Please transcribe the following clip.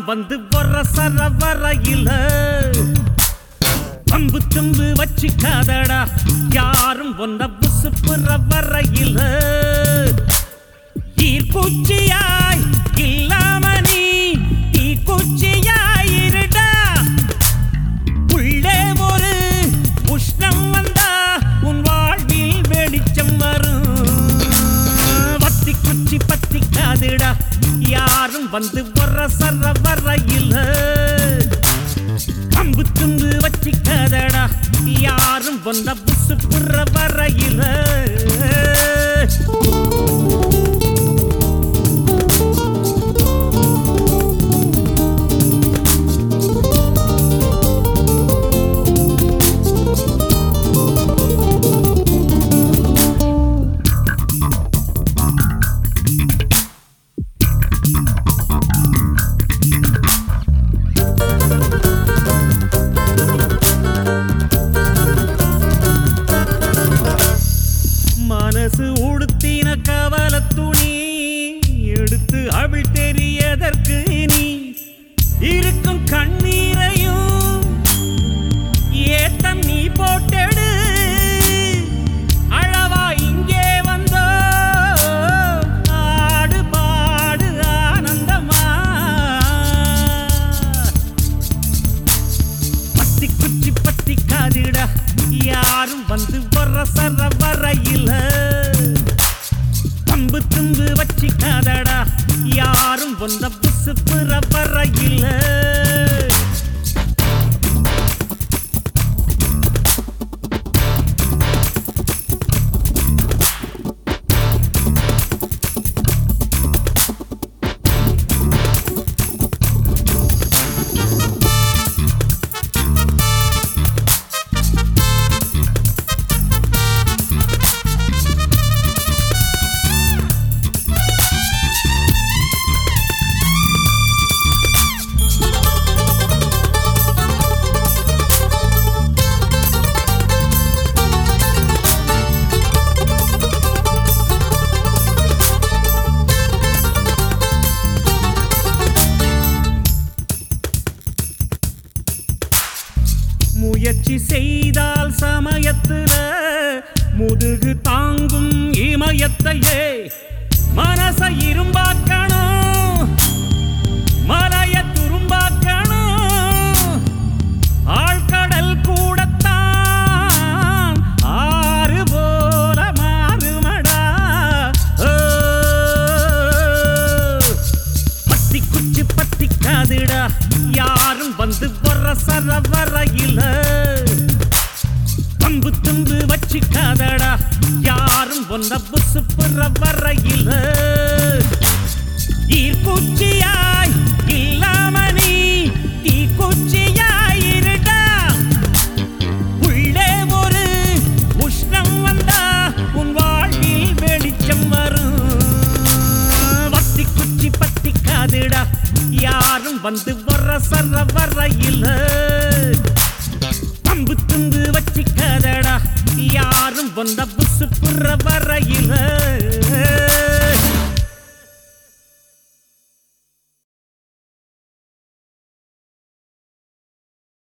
யாரும் வந்து வர சர வரையில பம்பு தும்பு வச்சுக்காதடா யாரும் ஒன்ன புசுப்புற வரையில ஈர்ப்பூச்சியாய் இல்லாம நீ தீக்குச்சியாய் இருடா உள்ளே ஒரு உஷ்ணம் வந்தா உன் வாழ்வில் வெளிச்சம் வரும் வத்தி குச்சி பத்திக்காதுடா யாரும் வந்து வர சர வரையில அம்பு தும்பு வச்சிக்காதடா யாரும் வந்த புசு புற வரையில மனசு உடுத்தின கவல துணி எடுத்து அவள் தெரியதற்கு நீ இருக்கும் கண்ணீரையும் ஏத்தம் நீ போட்டெடு அழவா இங்கே வந்தோ ஆடு பாடு ஆனந்தமா பத்தி குச்சி பத்தி காதிடா யாரும் வந்து வர சர வரையில பம்பு தும்பு வச்சிக்காதடா யாரும் வந்த புசு புற வரையில முயற்சி செய்தால் சமயத்துல முதுகு தாங்கும் இமயத்தையே மனச இரும்பாக்கணும் மலைய துரும்பாக்கணும் ஆழ்கடல் கூடத்தான் ஆறு போல மாறுமடா ஓ பத்தி குச்சி பத்தி காதுடா யாரும் வந்து வர சர வரையில பம்பு தும்பு வச்சுக்காதடா யாரும் ஒன்ன புசு புற வரையில ஈர்ப்பூச்சியாய் இல்லாம நீ தீக்குச்சியாய் இருடா உள்ளே ஒரு உஷ்ணம் வந்தா உன் வாழ்வில் வெளிச்சம் வரும் வத்தி குச்சி பத்தி காதுடா யாரும் வந்து வர சர வரையில பம்பு தும்பு வச்சிக்காதடா யாரும் வந்த புசு புற வரையில